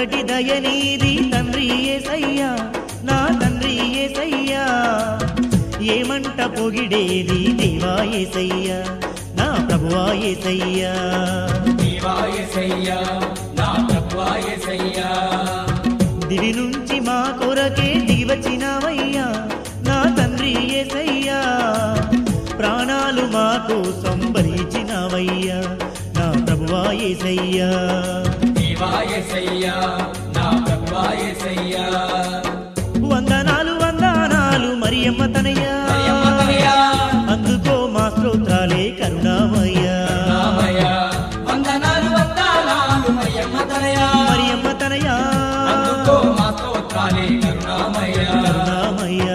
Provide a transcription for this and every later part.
ఎంతటి దయనీది తండ్రి ఏసయ్యా నా తండ్రి ఏసయ్యా ఏమంట పొగిడేది దేవా ఏసయ్యా నా ప్రభువా ఏసయ్యా దేవాయసయ్యా నా ప్రభువాయసయ్యా దివి నుంచి మా కొరకే దిగివచ్చినావయ్యా నా తండ్రి ఏసయ్యా ప్రాణాలు మా కోసం భరించినావయ్యా నా ప్రభువా ఏసయ్యా దేవాయసయ్యా నా ప్రభువాయసయ్యా వందనాలు వందనాలు మరియమ్మ తనయ్యా మరియమ్మ తనయా అందుకో మా స్తోత్రాలే కరుణామయ్యా రామయ్య వందనాలు వందనాలు మరియమ్మ తనయా మరియమ్మ తనయా అందుకో మా స్తోత్రాలే కరుణామయ్య కరుణామయ్యా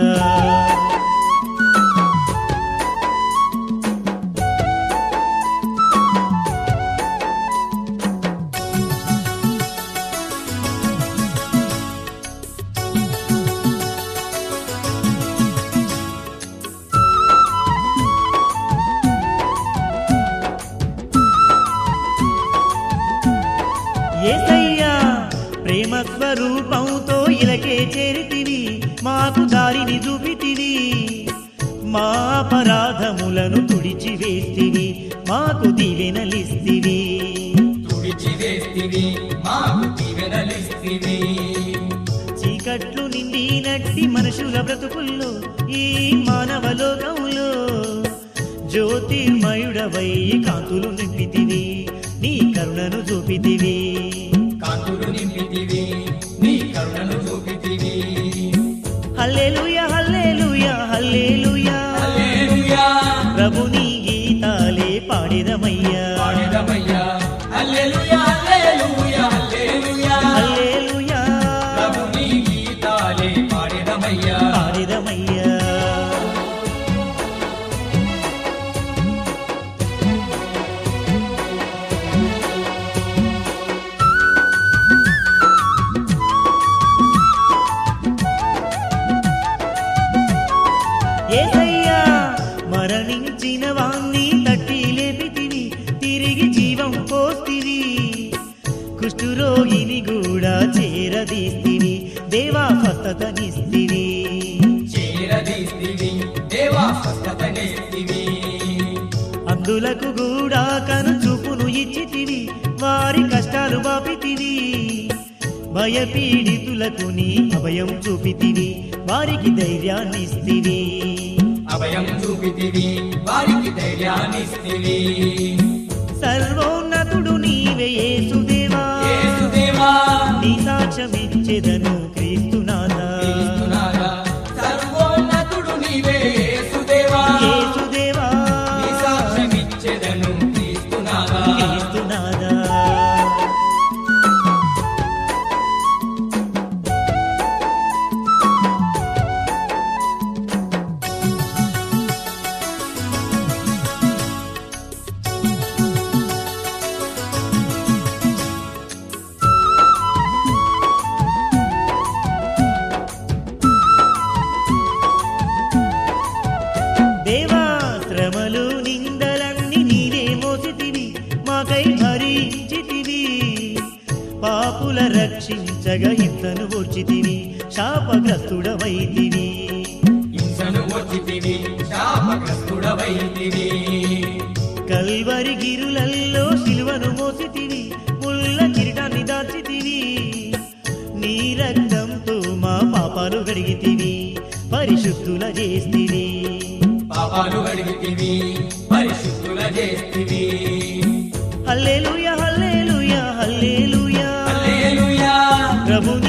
ఏసయ్యా ప్రేమ స్వరూపంతో ఇలకే చేరితివి మాకు దారిని చూపితివి మా అపరాధములను తుడిచి వేస్తివి మాకు దీవెనలిస్తివి తుడిచి వేస్తివి మాకు దీవెనలిస్తివి చీకట్లు నిండినట్టి మనుషుల బ్రతుకుల్లో ఈ మానవ లోకంలో జ్యోతిర్మయుడవై కాంతులు నింపితివి నీ కరుణను చూపితివి కాంతులు నింపితివి నీ కరుణను చూపితివి హల్లెలూయా హల్లెలూయా హల్లెలూయా హల్లెలూయా ప్రభుని గీతాలే పాడిదమయ్యా పాడెదమయ్యా హల్లెలూయా హల్లెలూయా హల్లెలూయా హల్లెలూయా ప్రభుని గీతాలే పాడెదమయ్యా పాడిదమయ్యా ఏసయ్యా మరణించిన వాణ్ణి తట్టి లేపితివి తిరిగి జీవం పోస్తివి కుష్ఠురోగిని కూడా చేరదీస్తివి దేవా స్వస్థతనిస్తివి చేరదీస్తివి దేవా స్వస్థతనిస్తివి అందులకు కూడా కను చూపును ఇచ్చితివి వారి కష్టాలు బాపితివి భయపీడితులకు నీ అభయం చూపితివి వారికి ధైర్యాన్నిస్తివి అభయం చూపితివి వారికి ధైర్యాన్నిస్తివి సర్వోన్నతుడు నీవే యేసుదేవా యేసుదేవా నీ సాక్ష్యమిచ్చెదను క్రీస్తునాథా క్రీస్తునాథా, సర్వోన్నతుడు నీవే యేసుదేవా యేసుదేవా నీ సాక్ష్యమిచ్చెదను క్రీస్తునాథా క్రీస్తునాథా దేవా శ్రమలు నిందలన్నీ నీవే మోసితివి మాకై భరించితివి పాపుల రక్షించగా హింసను ఓర్చితివి శాపగ్రస్తుడవైతివి హింసను వచ్చితివి శాపగ్రస్తుడవైతివి కల్వరి గిరులల్లో శిలువను మోసితివి ముళ్ళ కిరీటాన్ని దాచితివి నీ రక్తంతో మా పాపాలు గడిగితివి పరిశుద్ధుల చేస్తివి పాపాలు అడిగితివి పరిశుద్ధుల చేస్తివి హల్లెలూయా హల్లెలూయా హల్లెలూయా హల్లెలూయా ప్రభుని